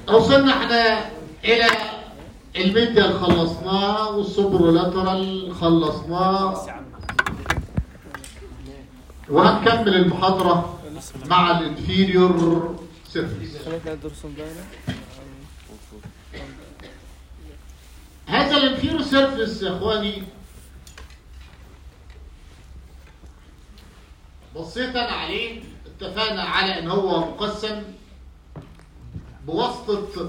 وصلنا احنا الى الميديا اللي خلصناه والسوبرولاترال خلصناه وهنكمل المحاضرة مع الانفيريور سيرفيس خليتنا ندرسهم دايما هذا الانفيريور سيرفيس يا اخواني بصيت انا عليه اتفقنا على ان هو مقسم بواسطة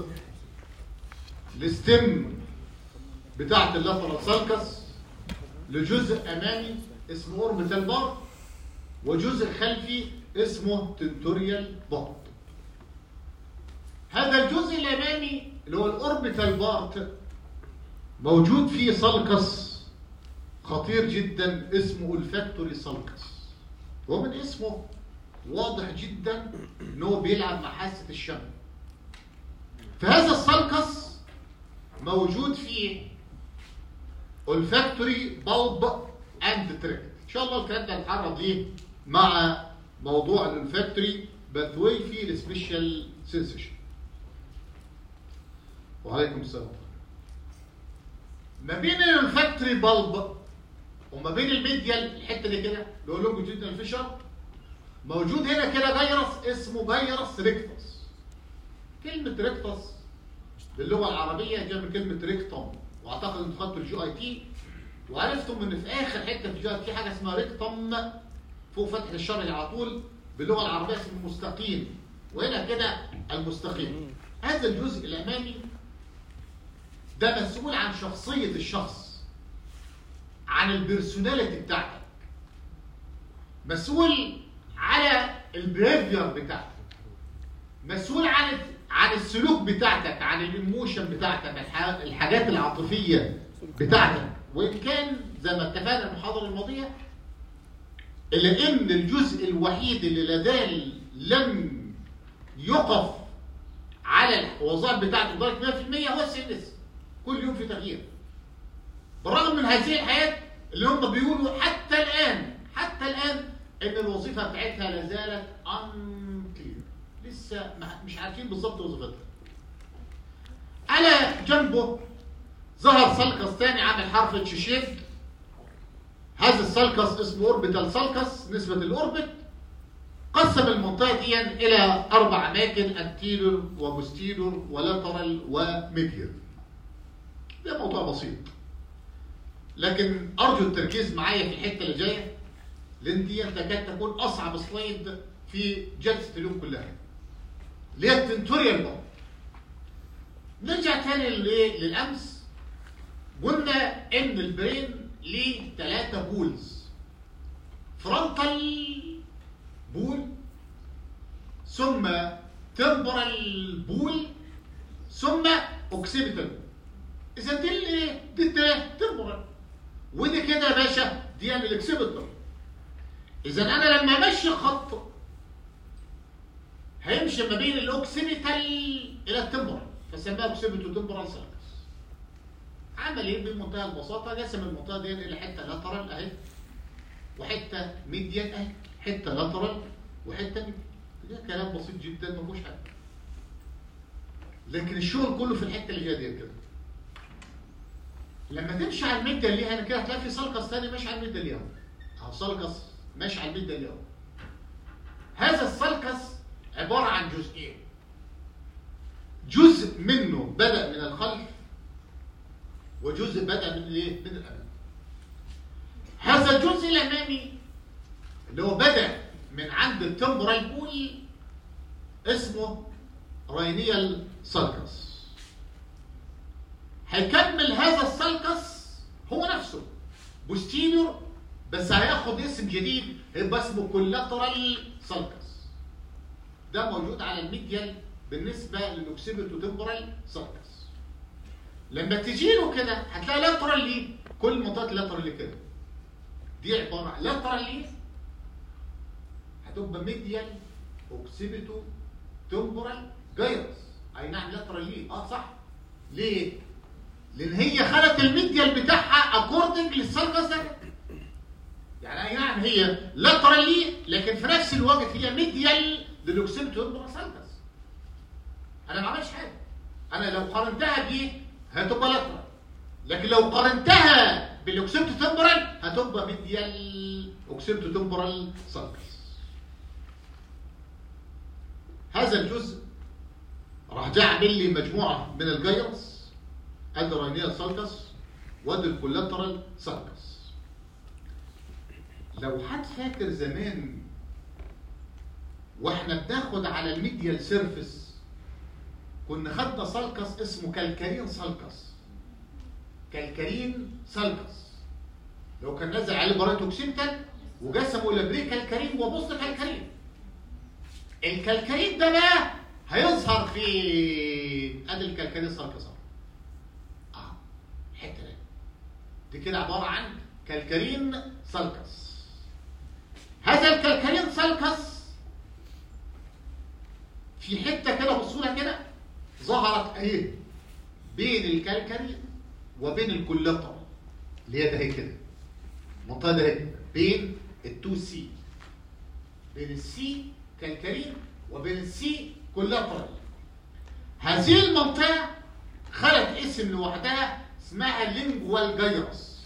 الستم بتاعت اللاترال سالكس لجزء امامي اسمه اوربيتال بار وجزء خلفي اسمه تنتوريال بار هذا الجزء الامامي اللي هو الاوربيتال بارت موجود فيه سالكس خطير جدا اسمه الفاكتوري سالكس هو من اسمه واضح جدا ان هو بيلعب مع حاسه الشم فهذا السالكس موجود فيه olfactory bulb and tract ان شاء الله الكلام ده هنتعرض ليه مع موضوع الولفاكتوري باثوي في السبيشال سنسيشن وعليكم السلام ما بين الولفاكتوري بالب وما بين الميديال الحته دي كده اللي هو لونجيتودينال فيشر موجود هنا كده فيروس اسمه فيروس ريكتوس كلمه ريكتوس باللغه العربيه جايه من كلمه ريكتوم واعتقد انتوا خدتوا الجي اي تي وعرفتم ان في اخر حته في الجي اي تي حاجه اسمها ريكتوم فوق فتح الشرج على طول باللغه العربيه اسمه مستقيم وهنا كده المستقيم هذا الجزء الامامي ده مسؤول عن شخصيه الشخص عن البيرسوناليتي بتاعتك مسؤول على البيهيفير بتاعتك مسؤول عن عن السلوك بتاعتك عن الايموشن بتاعتك الح- الحاجات العاطفيه بتاعتك وان كان زي ما اتفقنا المحاضره الماضيه الا ان الجزء الوحيد اللي لازال لم يقف على الوظائف بتاعته لدرجه 100% هو السيلز كل يوم في تغيير بالرغم من هذه الحياه اللي هم بيقولوا حتى الان حتى الان ان الوظيفه بتاعتها لا زالت unclear لسه ما- مش عارفين بالظبط وظيفتها على جنبه ظهر سلكس تاني عامل حرف اتش شيب هذا السلكس اسمه اوربيتال سلكس نسبة الاوربت قسم المنطقة دي إلى أربع أماكن انتيريور وبوستيريور ولاترال وميديال ده موضوع بسيط لكن أرجو التركيز معايا في الحتة اللي جاية لأن دي تكاد تكون أصعب سلايد في جلسة اليوم كلها اللي هي التنتوريال بقى نرجع تاني لإيه؟ للأمس قلنا إن البرين ليه ثلاثة بولز فرونتال بول ثم تمبرال بول ثم اوكسيبيتال اذا دي اللي دي تمبرال ودي كده يا باشا دي الاكسيبيتال اذا انا لما امشي خط هيمشي ما بين الاوكسيبيتال الى التمبرال فسماها اوكسيبيتو تمبرال سيركس عمل ايه بمنتهى البساطه قسم المنطقه دي الى حته لاترال اهي وحته ميديال اهي حته لاترال وحته ميديال ده كلام بسيط جدا ما فيهوش حاجه لكن الشغل كله في الحته اللي جايه دي كده لما تمشي على الميديال ليها انا كده هتلاقي في سلقس ثاني ماشي على الميديال ليها اهو سلقس ماشي على الميديال ليها هذا السلقس عباره عن جزئين جزء منه بدا من الخلف وجزء بدا من الايه من الامام هذا الجزء الامامي اللي هو بدا من عند التمبرال بول اسمه راينيال سالكس هيكمل هذا السالكس هو نفسه بوستيريور بس هياخد اسم جديد هيبقى اسمه كولاترال سالكس ده موجود على الميديال بالنسبه للاوكسيبيتو تمبرال سالكس لما تجي له كده هتلاقي لاترال ليه كل منطقه لاترال ليه كده دي عباره عن لاترال ليه هتبقى ميديال اوكسيبيتو تمبرال جايرس اي نعم لاترال ليه اه صح ليه لان هي خدت الميديال بتاعها اكوردنج للسالكس ده يعني اي نعم هي لاترال ليه لكن في نفس الوقت هي ميديال للاوكسيبيتو تمبرال سالكس انا ما عملتش حاجه انا لو قارنتها دي هتبقى لاترال لكن لو قارنتها بالاوكسيبتو تمبرال هتبقى ميديال اوكسيبتو تمبرال سالكس هذا الجزء راح جاء عامل لي مجموعه من الجيرس ادي راينيال سالكس وادي الكولاترال سالكس لو حد فاكر زمان واحنا بناخد على الميديال سيرفيس كنا خدنا سالكس اسمه كالكارين سالكس كالكارين سالكس لو كان نزل عليه براءة اوكسينتال وجسمه الى بري كالكارين وبص كالكارين الكالكارين ده بقى هيظهر في ادي الكالكارين سالكس اهو اه الحته دي دي كده عباره عن كالكارين سالكس هذا الكالكارين سالكس في حته كده بصوا كده ظهرت اهي بين الكالكارين وبين الكولاتر اللي هي ده هي كده المنطقه ده هي بين التو سي بين السي كالكارين وبين السي كولاترال هذه المنطقه خلت اسم لوحدها اسمها لينجوال جايرس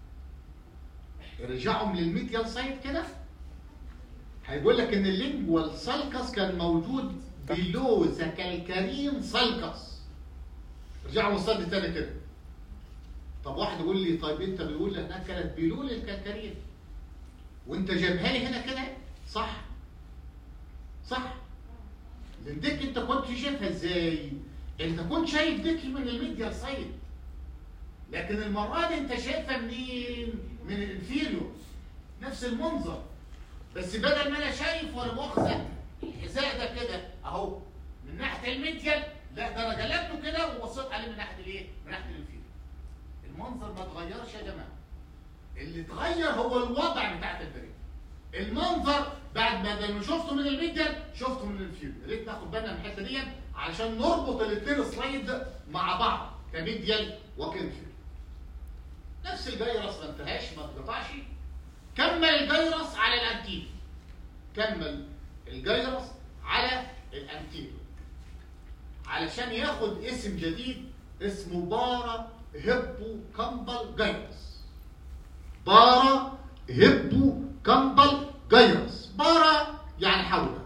ارجعهم للميديال سايد كده هيقول لك ان اللينجوال سالكس كان موجود بلو ذا كالكارين سالكس ارجعوا الصد تاني كده طب واحد يقول لي طيب انت بتقول انها كانت بلو للكالكارين وانت جايبها لي هنا كده صح صح لان ديك انت كنت شايفها ازاي انت كنت شايف ديك من الميديا سايد لكن المره دي انت شايفها منين من الانفيريور نفس المنظر بس بدل ما انا شايف ولا مؤاخذه الحذاء ده كده اهو من ناحيه الميديال لا ده انا جلبته كده وبصيت عليه من ناحيه الايه؟ من ناحيه الانفيريور المنظر ما اتغيرش يا جماعه اللي اتغير هو الوضع بتاعت البريد المنظر بعد ما ده شفته من الميديال شفته من الانفيريور يا ريت ناخد بالنا من الحته دي علشان نربط الاثنين سلايد مع بعض كميديال وكانفيريور نفس الجيرس ما انتهاش ما اتقطعش كمل الجيرس على الانتيل كمل الجيرس على الانتيل علشان ياخد اسم جديد اسمه بارا هيبو كامبل جيرس بارا هيبو كامبل جيرس بارا يعني حولة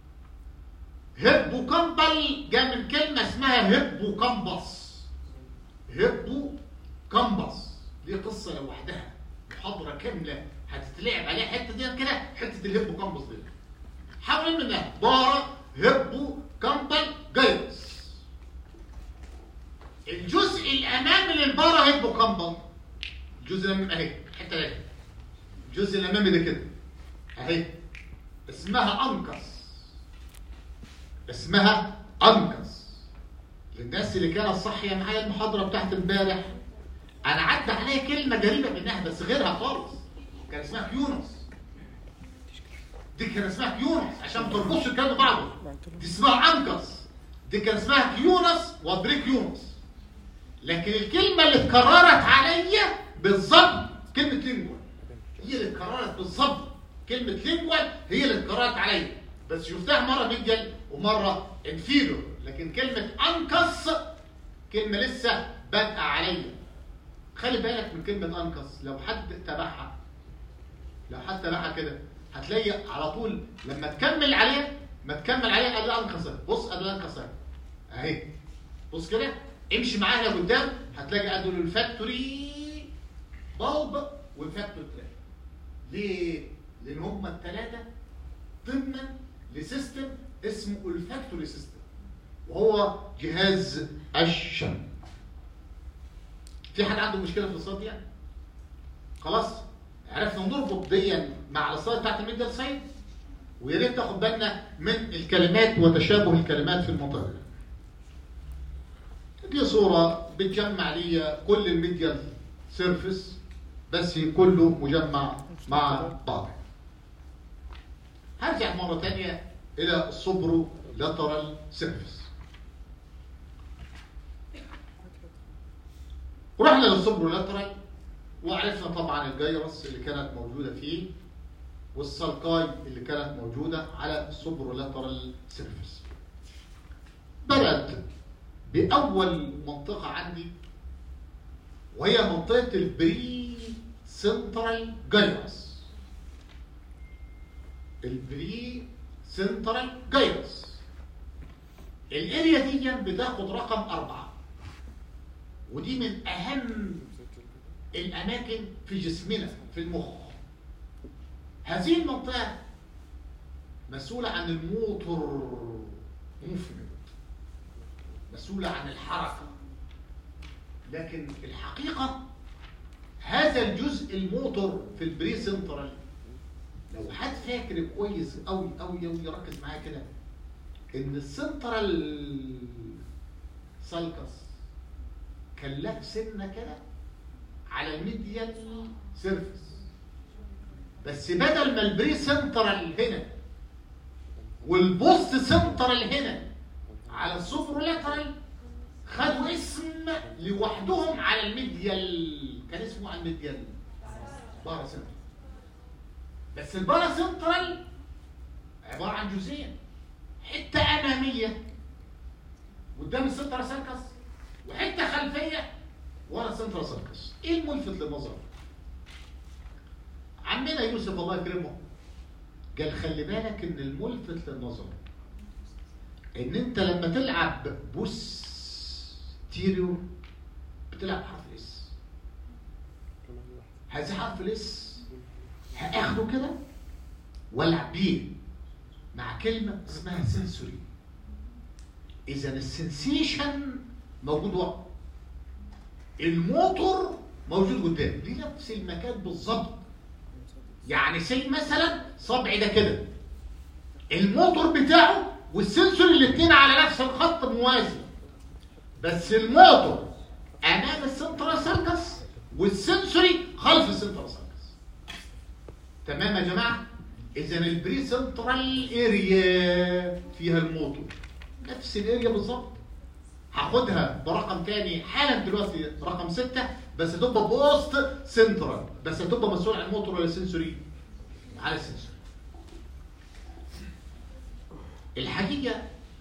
هيبو كامبل جاء من كلمة اسمها هيبو كامبس هيبو كامبس دي قصة لوحدها محاضرة كاملة هتتلعب عليها حتة دي كده حتة الهيبو كامبس دي حاول منها بارا هيبو كامبل جيرس الجزء الامامي للبارا هيبو كامبل الجزء الامامي اهي الحته دي الجزء الامامي ده كده اهي اسمها انكس اسمها انكس للناس اللي كانت صاحيه معايا المحاضره بتاعت امبارح انا عدى عليا كلمه غريبه منها بس غيرها خالص كان اسمها كيونس دي كان اسمها كيونس عشان تربطش الكلام ببعضه دي اسمها انكس دي كان اسمها كيونس وبريك يونس لكن الكلمة اللي اتكررت عليا بالظبط كلمة لينجوال هي اللي اتكررت بالظبط كلمة لينجوال هي اللي اتكررت عليا بس شفتها مرة ميديال ومرة انفيرور لكن كلمة انكس كلمة لسه بادئة عليا خلي بالك من كلمة انكس لو حد تبعها لو حد تبعها كده هتلاقي على طول لما تكمل عليها ما تكمل عليها ادي انكس بص ادي انكس اهي بص كده امشي معاها لقدام هتلاقي ادول الفاكتوري بلب والفاكتوري تراك ليه؟ لان هم الثلاثه ضمنا لسيستم اسمه الفاكتوري سيستم وهو جهاز الشم في حد عنده مشكله في الصوت يعني؟ خلاص عرفنا نربط ديا مع الصوت بتاعت الميدل سايد ويا ريت تاخد بالنا من الكلمات وتشابه الكلمات في المنطقه دي دي صورة بتجمع لي كل الميديال سيرفيس بس كله مجمع مع بعض هرجع مرة تانية إلى الصبرو لاترال سيرفيس رحنا للصبرو لاترال وعرفنا طبعا الجيرس اللي كانت موجودة فيه والسلقاي اللي كانت موجودة على الصبرو لاترال سيرفيس بدأت باول منطقه عندي وهي منطقه البري سنترال جايروس البري سنترال جايروس الاريا دي بتاخد رقم أربعة ودي من أهم الأماكن في جسمنا في المخ هذه المنطقة مسؤولة عن الموتور موفمنت مسؤولة عن الحركة لكن الحقيقة هذا الجزء الموتور في البري سنترال لو حد فاكر كويس قوي قوي قوي يركز معايا كده ان السنترال سالكس كان له سنه كده على الميديال سيرفيس بس بدل ما البري سنترال هنا والبوست سنترال هنا على السوبرولاترال خدوا اسم لوحدهم على الميديال كان اسمه على الميديال بارا سنترال بس البارا سنترال عباره عن جزئين حته اماميه قدام السنترال سيركس وحته خلفيه ورا السنترال سيركس ايه الملفت للنظر عمنا يوسف الله يكرمه قال خلي بالك ان الملفت للنظر ان انت لما تلعب بوس تيريو بتلعب حرف الاس هذا حرف الاس هاخده كده والعب بيه مع كلمة اسمها سنسوري إذا السنسيشن موجود ورا الموتور موجود قدام دي نفس المكان بالظبط يعني سي مثلا صبعي ده كده الموتور بتاعه والسنسوري الاثنين على نفس الخط موازي بس الموتور امام السنترال سيركس والسنسوري خلف السنترال سيركس تمام يا جماعه اذا البري سنترال اريا فيها الموتور نفس الاريا بالظبط هاخدها برقم تاني حالا دلوقتي رقم ستة بس هتبقى بوست سنترال بس هتبقى مسؤول عن الموتور ولا السنسوري على السنسوري الحقيقة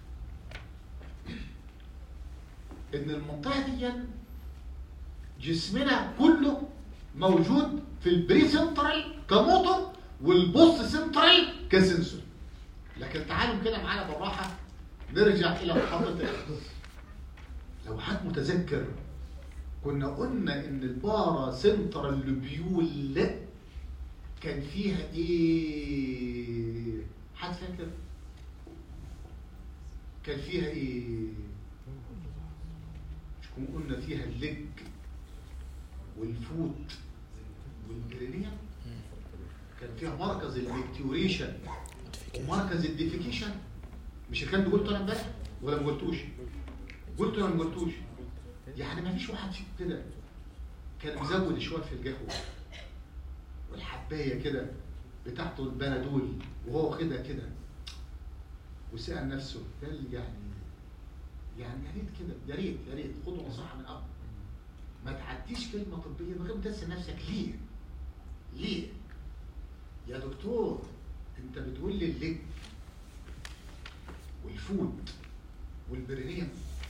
ان المنطقة دي جسمنا كله موجود في البري سنترال كموتور والبوست سنترال كسنسور لكن تعالوا كده معانا بالراحه نرجع الى محطه الحدث لو حد متذكر كنا قلنا ان البارا سنترال لوبيول كان فيها ايه حد فاكر كان فيها ايه مش كنا قلنا فيها اللج والفوت والجرينيا كان فيها مركز الميكتوريشن ومركز الديفيكيشن مش الكلام ده قلته انا امبارح ولا ما قلتوش؟ قلته ولا ما قلتوش؟ يعني ما فيش واحد فيكم كده كان مزود شويه في القهوه والحبايه كده بتاعته البنادول وهو واخدها كده وسأل نفسه قال يعني يعني يا ريت كده يا ريت يا ريت خدوا نصيحه من اب ما تعديش كلمه طبيه من غير ما تسال نفسك ليه؟ ليه؟ يا دكتور انت بتقول لي اللج والفود والبرينيوم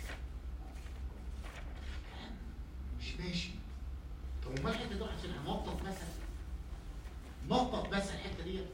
مش ماشي طب امال الحته دي واحد فينا نقطط مثلا نقطط بس الحته دي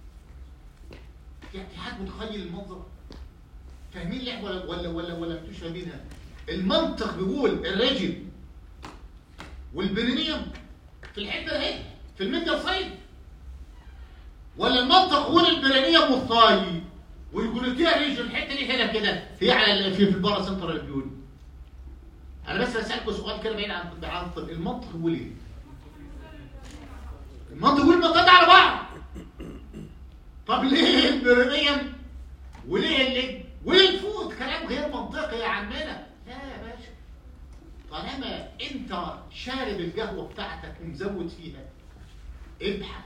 يعني حد متخيل المنظر فاهمين اللعبه ولا ولا ولا ولا انتوش فاهمينها المنطق بيقول الرجل والبرينيوم في الحته دي في الميديا سايد ولا المنطق يقول البرينيوم والثاي والجلوتيا ريجن الحته دي هنا كده هي على في في البارا سنترال بيقول انا بس بسالكم سؤال كده بعيد عن عن الطب المنطق يقول ايه؟ المنطق يقول المنطقه على بعض طب ليه البرينيوم وليه الليج وليه الفوت كلام غير منطقي يا عمنا لا يا باشا طالما انت شارب القهوه بتاعتك ومزود فيها ابحث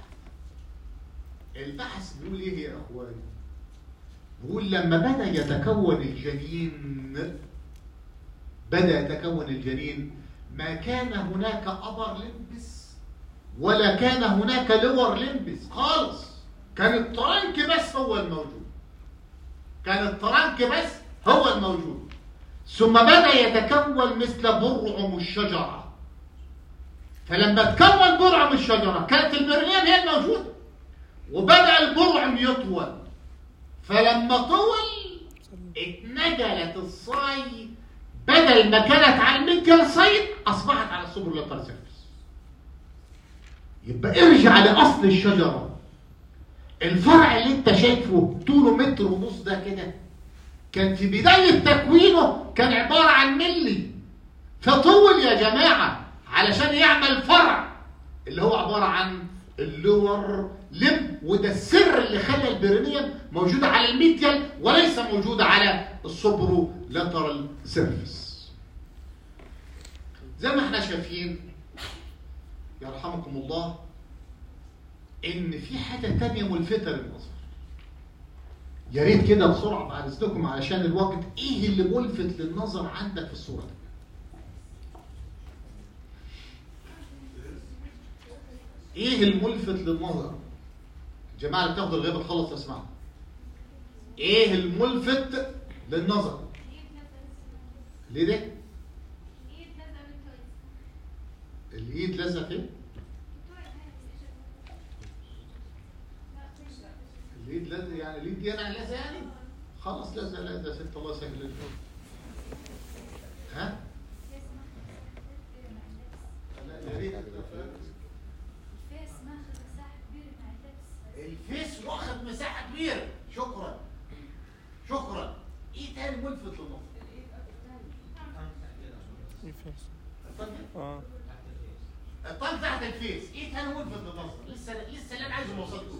البحث بيقول ايه يا اخواني بيقول لما بدا يتكون الجنين بدا يتكون الجنين ما كان هناك ابر لمبس ولا كان هناك لور لمبس خالص كان الترنك بس هو الموجود كان الترنك بس هو الموجود ثم بدأ يتكون مثل برعم الشجرة فلما تكون برعم الشجرة كانت البريان هي الموجودة وبدأ البرعم يطول فلما طول اتنجلت الصاي بدل ما كانت على المنجل صيد أصبحت على السوبر لوتر سيرفيس يبقى ارجع لأصل الشجرة الفرع اللي انت شايفه طوله متر ونص ده كده كان في بداية تكوينه كان عبارة عن ملي فطول يا جماعة علشان يعمل فرع اللي هو عبارة عن اللور لب وده السر اللي خلى البرينيوم موجودة على الميديال وليس موجودة على السوبرو لاترال سيرفيس زي ما احنا شايفين يرحمكم الله ان في حاجة تانية ملفتة للنظر يا ريت كده بسرعة بعد اذنكم علشان الوقت ايه اللي ملفت للنظر عندك في الصورة دي ايه الملفت للنظر جماعة اللي بتاخدوا الغيبة تخلص تسمعوا ايه الملفت للنظر ليه ده الايد لازقه فين الايد لازقه يعني الايد دي انا لازقه يعني خلاص لازقه لازقه يا ست الله يسهل لك ها لا يا ريت الفيس واخد مساحه كبيره شكرا شكرا ايه تاني ملفت للنظر الفيس الطن اه الطن تحت الفيس ايه تاني ملفت للنظر لسه لسه اللي انا عايزه ما وصلتوش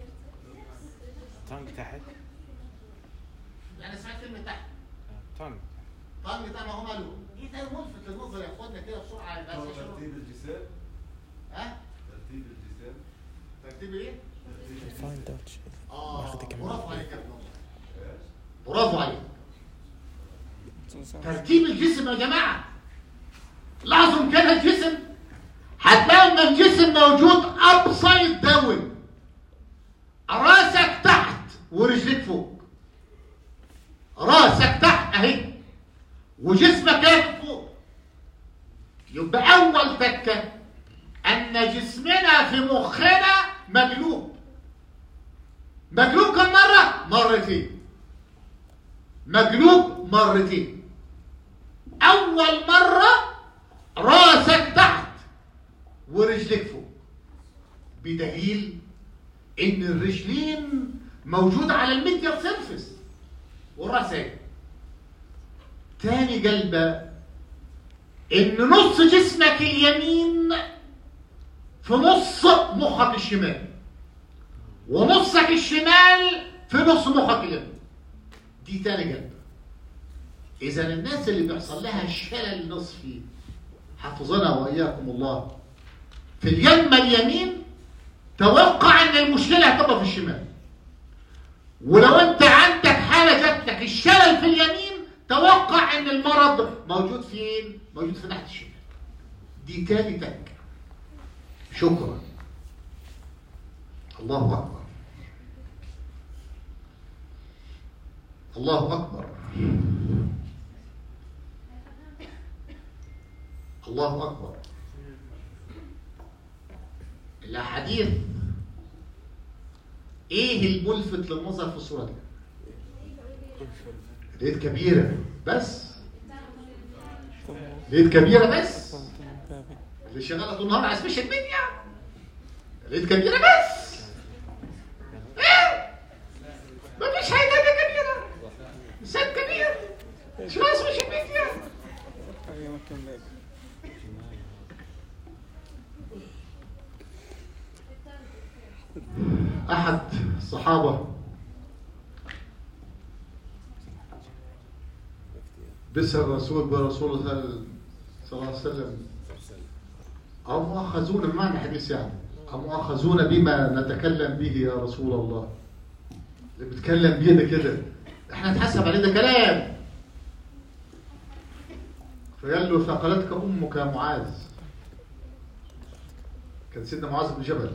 تانك تحت انا سمعت كلمه تحت تانك طن ده ما هو ماله ايه تاني ملفت للنظر يا اخوانا كده بسرعه بس عشان- ترتيب الجسام ها ترتيب الجسام ترتيب ايه فايند اوت شيء اه واخد كمان. برافو عليك يا ابن الله ايش؟ برافو عليك ترتيب الجسم يا جماعة لاحظوا كان الجسم هتلاقوا ان الجسم موجود ابسايد داون راسك تحت ورجليك فوق راسك تحت اهي وجسمك اهي فوق يبقى اول تكه ان جسمنا في مخنا مقلوب مقلوب كم مره مرتين مقلوب مرتين اول مره راسك تحت ورجلك فوق بدليل ان الرجلين موجوده على الميديال سيرفيس والراس اهي تاني قلبه ان نص جسمك اليمين في نص مخك الشمال ونصك الشمال في نص مخك اليمين دي تاني جلبة إذا الناس اللي بيحصل لها شلل نصفي حفظنا وإياكم الله في اليمة اليمين توقع إن المشكلة هتبقى في الشمال ولو أنت عندك حالة جات لك الشلل في اليمين توقع إن المرض موجود فين؟ موجود في ناحية الشمال دي تاني تك شكرا الله أكبر الله أكبر الله أكبر الأحاديث إيه الملفت للنظر في الصورة دي؟ ليد كبيرة بس ليد كبيرة بس اللي شغالة طول النهار على السوشيال ميديا ليد كبيرة بس إيه؟ مفيش حاجة تانية كبيرة إنسان كبير شو السوشيال ميديا ايوه كمل أحد الصحابة بسأل الرسول برسول الله صلى الله عليه وسلم أو مؤاخذون بمعنى حديث يعني أو مؤاخذون بما نتكلم به يا رسول الله اللي بيتكلم بيه ده كده احنا نتحسب عليه ده كلام فقال له ثقلتك أمك يا معاذ كان سيدنا معاذ بن جبل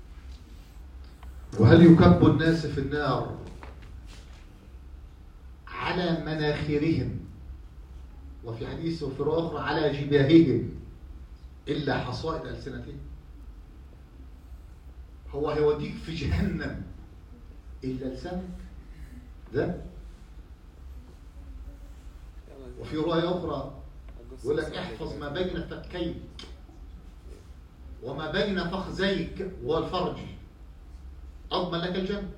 وهل يكب الناس في النار على مناخرهم وفي حديث وفي رواية أخرى على جباههم إلا حصائد ألسنتهم هو هيوديك في جهنم إلا لسانك ده وفي رواية أخرى يقول لك احفظ ما بين فكيك وما بين فخذيك والفرج أضمن لك الجنة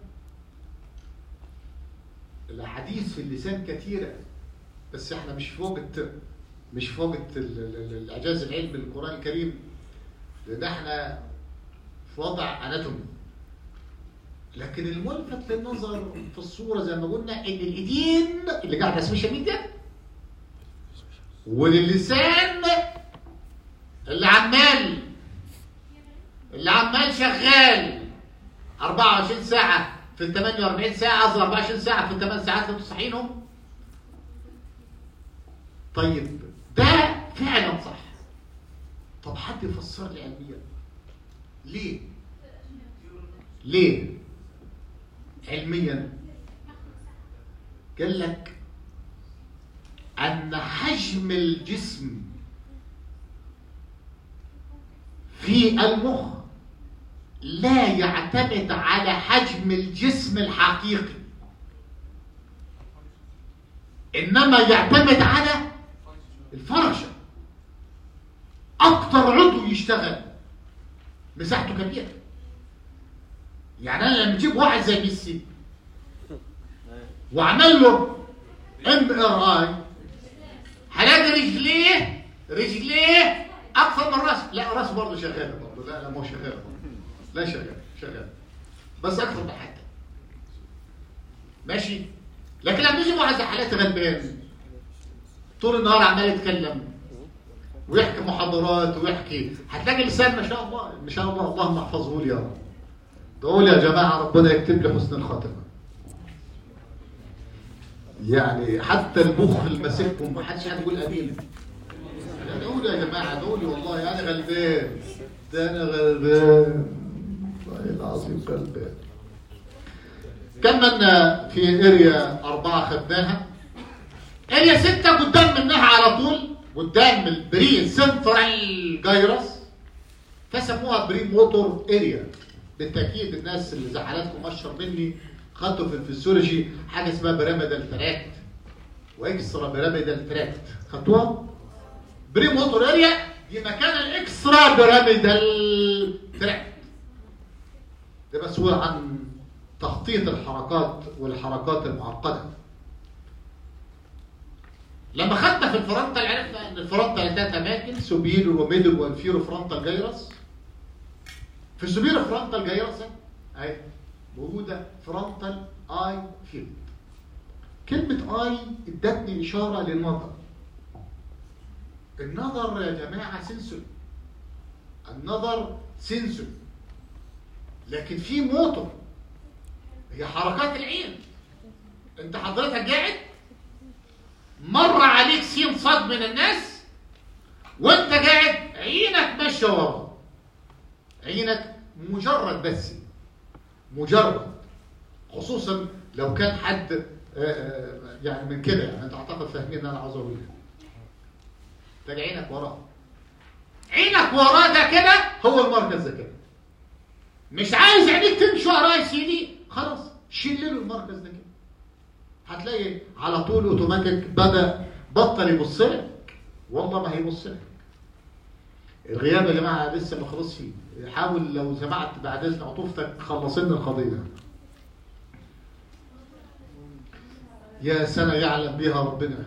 الأحاديث في اللسان كثيرة بس احنا مش في وقت مش في وقت ال- ال- ال- الإعجاز العلمي للقرآن الكريم لأن احنا في وضع أناتومي لكن الملفت للنظر في الصورة زي ما قلنا إن الإيدين اللي قاعد على السوشيال ميديا وللسان اللي عمال اللي عمال شغال 24 ساعة في ال 48 ساعة قصدي 24 ساعة في الثمان ساعات اللي انتوا صاحيينهم طيب ده فعلا صح طب حد يفسر لي علميا ليه؟ ليه؟ علميا قال لك أن حجم الجسم في المخ لا يعتمد على حجم الجسم الحقيقي إنما يعتمد على الفرشة أكتر عضو يشتغل مساحته كبيرة يعني أنا لما أجيب واحد زي ميسي وأعمل له ام ار اي هلاقي رجليه رجليه اكثر من راسه لا راسه برضه شغاله برضه لا لا مو شغاله برضه لا شغال شغال بس اكثر من حد ماشي لكن لما يجي واحد زي حالات غلبان طول النهار عمال يتكلم ويحكي محاضرات ويحكي هتلاقي لسان ما شاء الله ما شاء الله اللهم احفظه لي يا رب دعوا لي يا جماعه ربنا يكتب لي حسن الخاتمه يعني حتى المخ اللي ماسككم ما حدش قاعد يقول امين ادعوا لي يا جماعه ادعوا لي والله انا غلبان ده انا غلبان والله العظيم غلبان كملنا في اريا أربعة خدناها اريا ستة قدام منها على طول قدام البري سنترال جايرس فسموها بري موتور اريا بالتاكيد الناس اللي زعلتكم اشهر مني خدتوا في الفسيولوجي حاجه اسمها بيراميدال تراكت واكسترا بيراميدال تراكت خدتوها بري موتور اريا دي مكان الاكسترا بيراميدال تراكت ده مسؤول عن تخطيط الحركات والحركات المعقده لما خدنا في الفرونتال عرفنا ان الفرونتال ثلاث اماكن سوبيرو وميدل وانفيرو فرونتال جايرس في السوبيرو فرونتال جايرس اهي موجوده فرونتال اي فيلد كلمه اي ادتني اشاره للنظر النظر يا جماعه سنسوري النظر سنسوري لكن في موتور هي حركات العين انت حضرتك قاعد مر عليك سين صاد من الناس وانت قاعد عينك ماشيه ورا عينك مجرد بس مجرد خصوصا لو كان حد آه، آه، يعني من كده يعني انت اعتقد فاهمين ان انا عاوز اقول ايه تلاقي عينك وراه عينك وراه ده كده هو المركز ده كده مش عايز عينيك تمشي وراه يا سيدي خلاص شيل له المركز ده كده هتلاقي على طول اوتوماتيك بدا بطل يبص لك والله ما هيبص لك الغياب يا جماعه لسه ما خلصش فيه حاول لو سمعت بعد اذن عطوفتك خلصنا القضيه يا سنه يعلم بها ربنا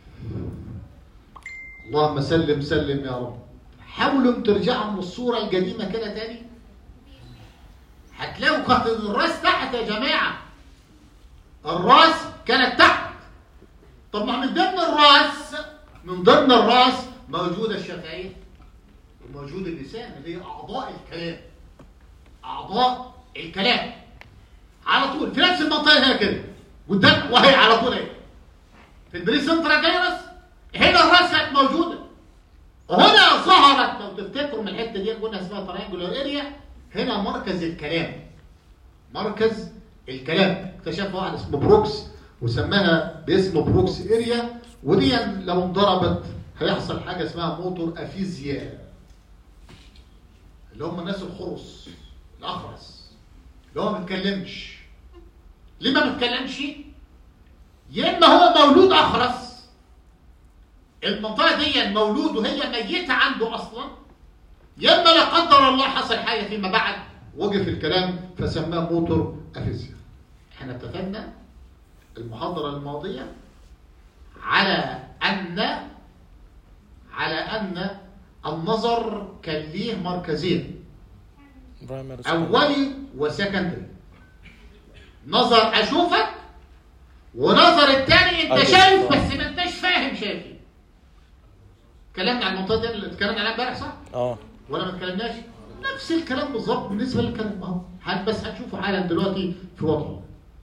اللهم سلم سلم يا رب حاولوا ترجعوا من الصوره القديمه كده تاني هتلاقوا كانت الراس تحت يا جماعه الراس كانت تحت طب ما من ضمن الراس من ضمن الراس موجوده الشفايف وموجود اللسان اللي هي اعضاء الكلام اعضاء الكلام على طول في نفس المنطقه هنا كده قدام وهي على طول اهي في البري سنترا جايرس هنا الراس كانت موجوده وهنا ظهرت لو تفتكروا من الحته دي قلنا اسمها ترينجولار اريا هنا مركز الكلام مركز الكلام اكتشف واحد اسمه بروكس وسماها باسم بروكس اريا ودي لو انضربت هيحصل حاجه اسمها موتور افيزيا اللي هم الناس الخرص الاخرس اللي هو ما بيتكلمش ليه ما بيتكلمش يا اما هو مولود اخرس المنطقه دي مولود وهي ميته عنده اصلا يا اما لا قدر الله حصل حاجه فيما بعد وقف الكلام فسماه موتور افيزيا احنا اتفقنا المحاضره الماضيه على ان على ان النظر كان ليه مركزين برايمري اولي وسكندري نظر اشوفك ونظر التاني انت أيوة. شايف بس ما انتش فاهم شايفي اتكلمنا عن المنطقه دي اللي اتكلمنا عليها امبارح صح اه ولا ما اتكلمناش نفس الكلام بالظبط بالنسبه للكلام اهو هن- بس هتشوفوا حالا دلوقتي في وضعه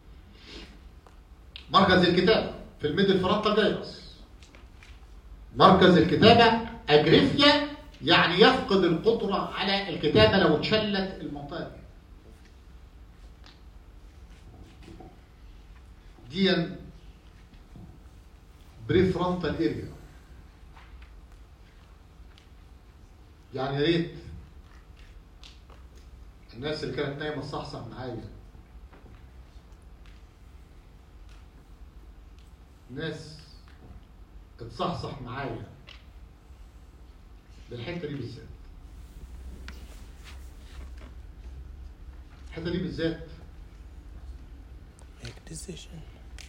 مركز الكتابه في الميدل فرونتال جايرس مركز الكتابه اجريفيا يعني يفقد القدره على الكتابه لو اتشلت المنطقه دي دي بريفرونتال اريا يعني يا ريت الناس اللي كانت نايمه تصحصح معايا ناس تصحصح معايا بالحته دي بالذات الحته دي بالذات make decision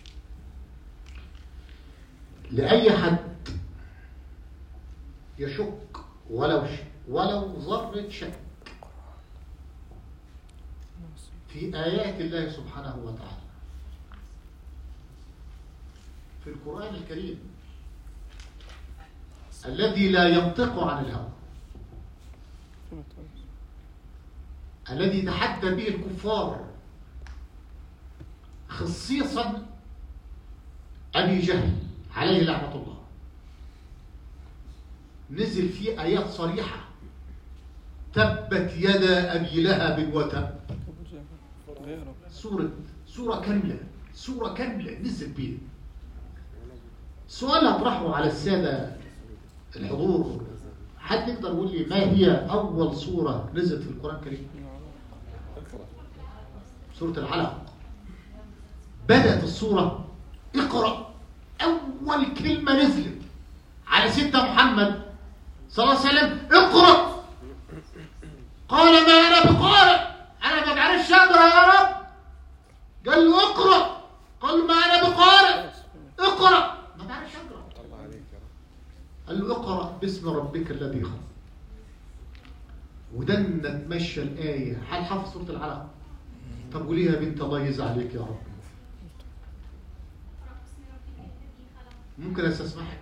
لأي حد يشك ولو ش... ولو ذرة شك في آيات الله سبحانه وتعالى في القرآن الكريم الذي لا ينطق عن الهوى الذي تحدى به الكفار خصيصا أبي جهل عليه لعنة الله نزل فيه آيات صريحة تبت يدا أبي لهب وتب سورة سورة كاملة سورة كاملة نزل بيه سؤال أطرحه على السادة الحضور حد يقدر يقول لي ما هي أول سورة نزلت في القرآن الكريم؟ سورة العلق بدأت السورة اقرأ أول كلمة نزلت على سيدنا محمد صلى الله عليه وسلم اقرأ قال ما أنا بقارئ أنا ما بعرفش أقرأ يا رب قال له اقرأ قال ما أنا بقارئ اقرأ ما بعرفش أقرأ قال له اقرأ باسم ربك الذي خلق ودنا تمشى الآية هل حافظ سورة العلق طب قولي يا بنت الله يجزي عليك يا رب ممكن استسمحك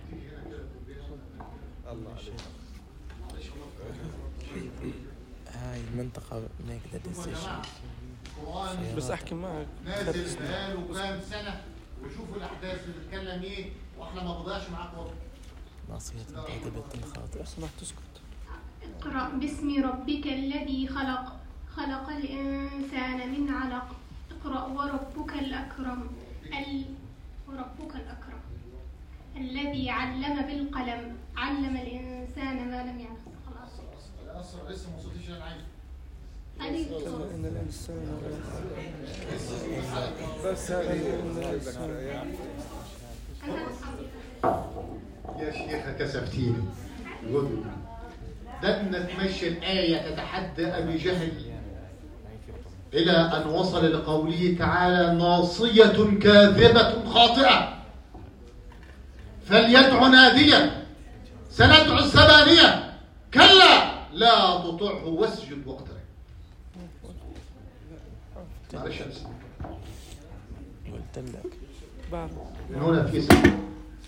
هاي المنطقة make the decision بس احكي معك نازل بقاله كام سنة وشوفوا الأحداث اللي بتتكلم إيه وإحنا ما بضيعش معاك وقت ناصية كاتبة الخاطئ اسمح تسكت اقرأ باسم ربك الذي خلق خلق الإنسان من علق اقرأ وربك الأكرم ال... وربك الأكرم الذي علم بالقلم علم الإنسان ما لم يعلم خلاص أسرع لسه ما وصلتش أنا عايز هذه ان الانسان بس هذه ان الانسان يا شيخة كسفتيني قولي دنا تمشي الآية تتحدى أبي جهل إلى أن وصل لقوله تعالى ناصية كاذبة خاطئة فليدع ناديا سندعو الزبانية كلا لا تطعه واسجد واقترب معلش يا أستاذ. قلت لك بعرف من هنا في سبب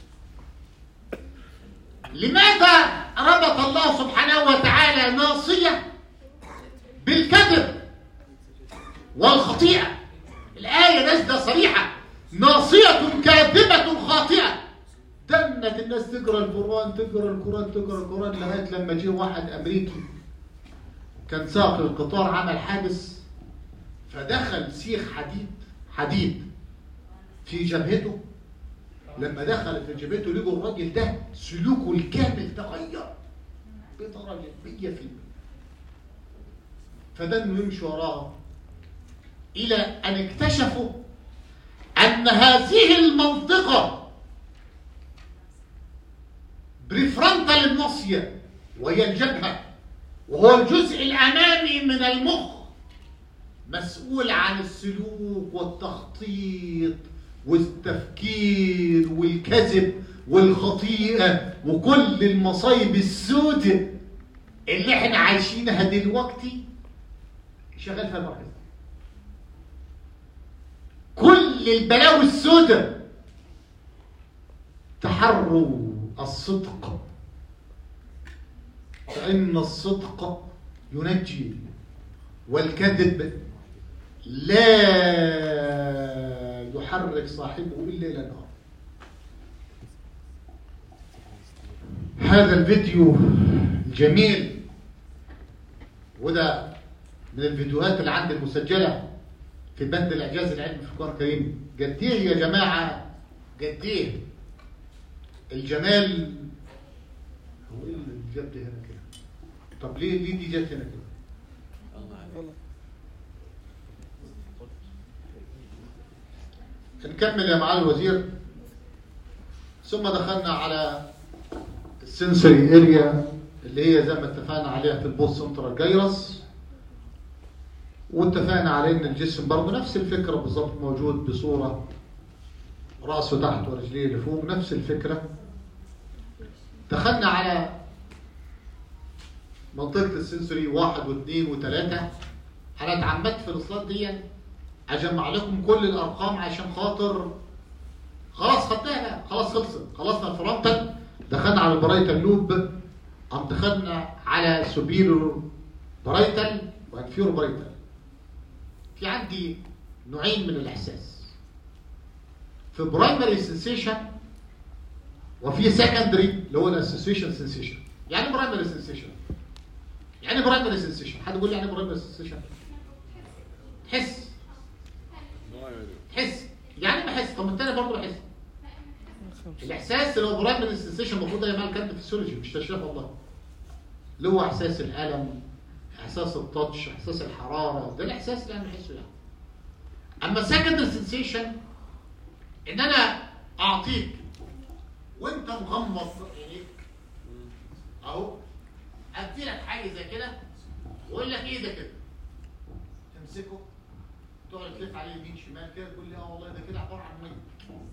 لماذا ربط الله سبحانه وتعالى ناصية بالكذب والخطيئة الآية نازلة صريحة ناصية كاذبة خاطئة تنت الناس تقرا القرآن تقرا القرآن تقرا القرآن لغاية لما جه واحد أمريكي كان ساق القطار عمل حادث فدخل سيخ حديد حديد في جبهته لما دخل في جبهته لقوا الراجل ده سلوكه الكامل تغير بدرجة 100% فدنوا يمشوا وراه إلى أن اكتشفوا أن هذه المنطقة بريفرنتال الناصية وهي الجبهة وهو الجزء الأمامي من المخ مسؤول عن السلوك والتخطيط والتفكير والكذب والخطيئة وكل المصايب السوداء اللي احنا عايشينها دلوقتي شغال فيها المركز كل البلاوي السوداء تحروا الصدق فإن الصدق ينجي والكذب لا يحرك صاحبه إلا إلى النار هذا الفيديو الجميل وده من الفيديوهات اللي عندي المسجلة في بند الإعجاز العلمي في القرآن الكريم قد إيه يا جماعة قد إيه الجمال هو إيه اللي جاب دي هنا كده طب ليه ليه دي جت هنا كده والله نكمل يا معالي الوزير ثم دخلنا على السنسوري اريا اللي هي زي ما اتفقنا عليها في البوست سنترال جايرس واتفقنا على ان الجسم برضه نفس الفكره بالظبط موجود بصوره راسه تحت ورجليه لفوق نفس الفكره دخلنا على منطقه السنسوري واحد واثنين وثلاثه انا اتعمدت في السلايد دي اجمع لكم كل الارقام عشان خاطر خلاص خدناها خلاص خلصت خلصنا الفرونتال دخلنا على البرايتال لوب قام دخلنا على سوبيرور برايتال وانفيور برايتال في عندي نوعين من الاحساس في برايمري سنسيشن وفي سكندري اللي هو الاسوسيشن سنسيشن يعني برايمري سنسيشن يعني برايمري سنسيشن حد يقول لي يعني برايمري سنسيشن تحس تحس يعني بحس طب التاني برضه بحس الاحساس اللي هو برايمري سنسيشن المفروض يا جماعه كان فيسيولوجي مش تشريح والله اللي هو احساس الالم احساس التاتش احساس الحراره ده الاحساس اللي انا بحسه يعني اما سكندري سنسيشن ان انا اعطيك وانت مغمض عينيك اهو ادي لك حاجه زي كده واقول لك ايه ده كده تمسكه تقعد تلف عليه يمين شمال كده تقول لي اه والله ده كده عباره عن ميه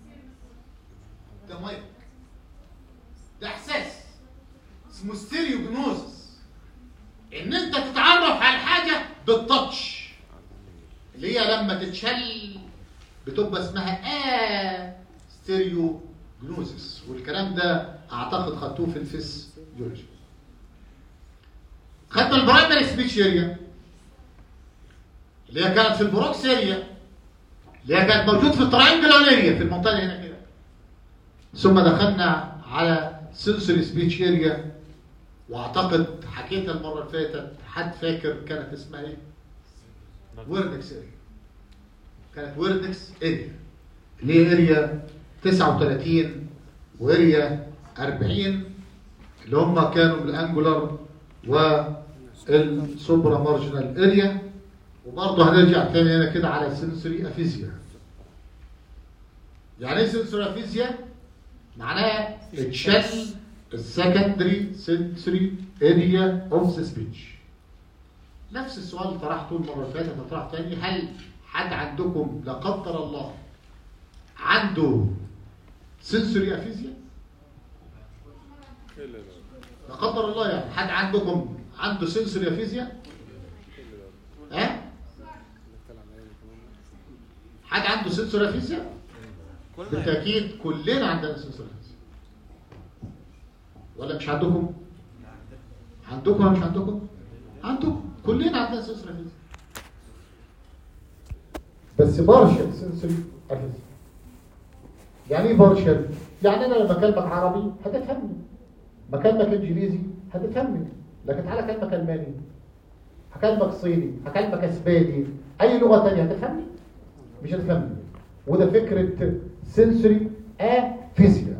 ده ميه ده احساس اسمه ستيريوجنوزس ان انت تتعرف على الحاجه بالتاتش اللي هي لما تتشل بتبقى اسمها ا ستيريوجنوزس والكلام ده اعتقد خدتوه في الفيسيولوجي خدنا البرايمري سبيتش اريا اللي هي كانت في البروكس اريا اللي هي كانت موجود في الترينجلر اريا في المنطقه اللي هنا كده ثم دخلنا على سنسوري سبيتش اريا واعتقد حكيتها المره اللي فاتت حد فاكر كانت اسمها ايه؟ ويردكس اريا كانت ويردكس اريا اللي هي اريا 39 واريا 40 اللي هم كانوا بالانجولار والسوبرا مارجنال اريا وبرضه هنرجع تاني هنا كده على السنسوري افيزيا يعني ايه سنسوري افيزيا؟ معناها اتشل السكندري سنسوري اريا اوف ذا سبيتش نفس السؤال اللي طرحته المره اللي فاتت هطرحه تاني هل حد عندكم لا قدر الله عنده سنسوري افيزيا؟ لا قدر الله يعني حد عندكم عنده سنسوري افيزيا؟ ها؟ حد عنده سنسوري افيزيا؟ بالتاكيد كلنا عندنا سنسوري افيزيا ولا مش عندكم؟ عندكم ولا مش عندكم؟ عندكم كلنا عندنا سنسوري افيزيا بس بارشل سنسوري افيزيا يعني ايه بارشل؟ يعني انا لما اكلمك عربي هتفهمني بكلمك انجليزي هتفهمني لكن تعالى اكلمك الماني هكلمك صيني هكلمك اسباني اي لغه ثانيه هتفهمني مش هتفهمني وده فكره سنسوري افيزيا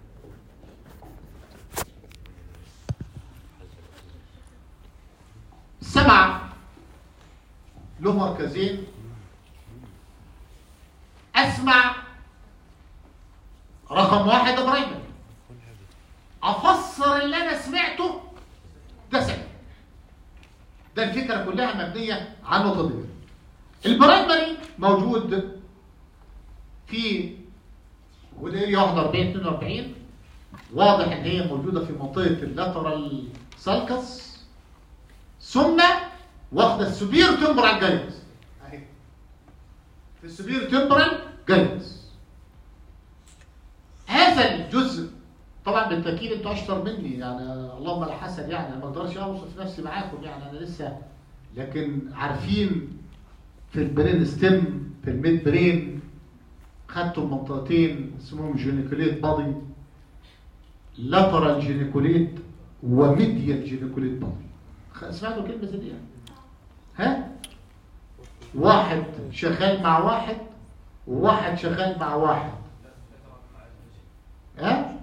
السمع له مركزين اسمع رقم واحد برايمري افسر اللي انا سمعته ده سمع ده الفكره كلها مبنيه على النقطه دي البرايمري موجود في ودي 41 42 واضح ان هي موجوده في منطقه اللاترال سالكس ثم واخده السوبير تمبرال جايدنس اهي في السوبير تمبرال جايدنس هذا الجزء طبعا بالتاكيد انتوا اشطر مني يعني اللهم لا حسد يعني أنا ما اقدرش اوصف نفسي معاكم يعني انا لسه لكن عارفين في البرين ستيم في الميد برين خدتوا المنطقتين اسمهم جينيكوليت بادي لاترال جينيكوليت وميديال جينيكوليت بادي خ- سمعتوا كلمه زي دي يعني؟ ها واحد شغال مع واحد وواحد شغال مع واحد ها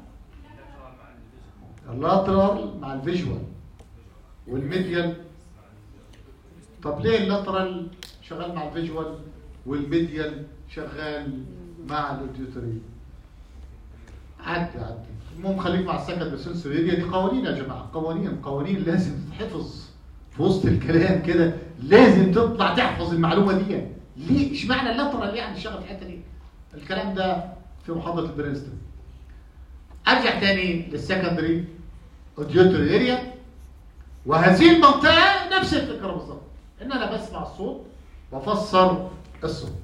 اللاترال مع الفيجوال والميديال طب ليه اللاترال شغال مع الفيجوال والميديال شغال مع الاوديوتوري عدي عدي المهم خليك مع السكند سنسوري دي قوانين يا جماعه قوانين قوانين لازم تتحفظ في وسط الكلام كده لازم تطلع تحفظ المعلومه دي ليه اشمعنى اللاترال يعني اشتغل في الحته دي الكلام ده في محاضره البرينستون ارجع تاني للسكندري اوديوتوري اريا وهذه المنطقه نفس الفكره بالظبط ان انا بسمع الصوت وافسر الصوت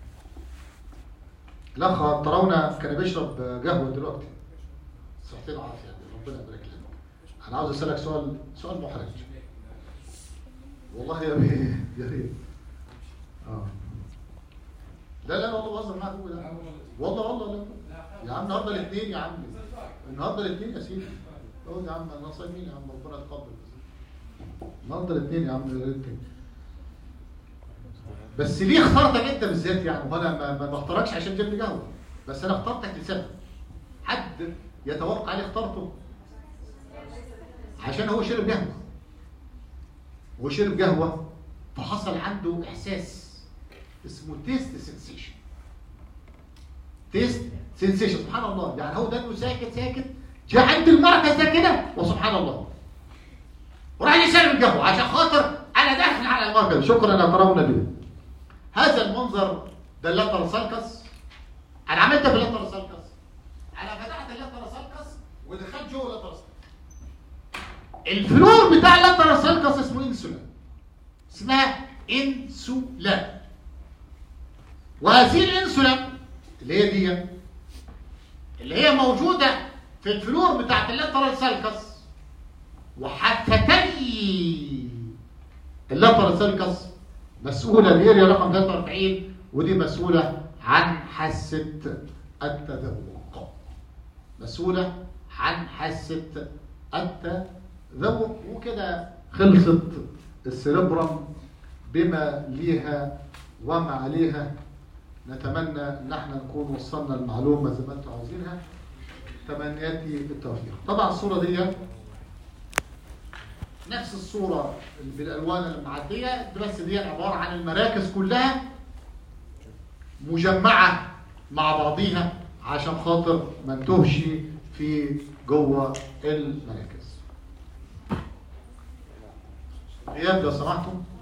الاخ ترون كان بيشرب قهوه دلوقتي صحتين عافيه ربنا يبارك لك انا عاوز اسالك سؤال سؤال محرج والله يا ريت يا ريت اه لا لا والله بهزر معاك هو ده والله والله لا يا عم النهارده الاثنين يا عم النهارده الاثنين يا سيدي اقعد يا عم انا صايمين يا عم ربنا يتقبل النهارده الاثنين يا عم الاثنين بس ليه اخترتك انت بالذات يعني وانا ما, ما بختاركش عشان تجيب لي قهوه بس انا اخترتك لسبب حد يتوقع ليه اخترته عشان هو شرب قهوه هو شرب قهوه فحصل عنده احساس اسمه تيست سنسيشن تيست سنسيشن سبحان الله يعني هو ده انه ساكت ساكت جاء عند المركز ده كده وسبحان الله وراح يشرب القهوه عشان خاطر انا داخل على المركز شكرا يا ترون بي هذا المنظر ده اللاتر سالكس انا عملت في اللاتر سالكس انا فتحت اللاتر سالكس ودخلت جوه اللاتر سالكس الفلور بتاع اللاتر سالكس اسمه انسولا اسمها انسولا وهذه الانسولا اللي هي دي اللي هي موجوده في الفلور بتاعت اللاترال سالكس وحفتي اللاترال سالكس مسؤوله الاريا رقم 43 ودي مسؤوله عن حاسه التذوق مسؤوله عن حاسه التذوق وكده خلصت السيربرم بما ليها وما عليها نتمنى ان احنا نكون وصلنا المعلومه زي ما انتم عاوزينها تمنياتي بالتوفيق طبعا الصوره دي نفس الصوره اللي بالالوان المعديه بس دي عباره عن المراكز كلها مجمعه مع بعضيها عشان خاطر ما نتوهش في جوه المراكز غياب لو سمحتم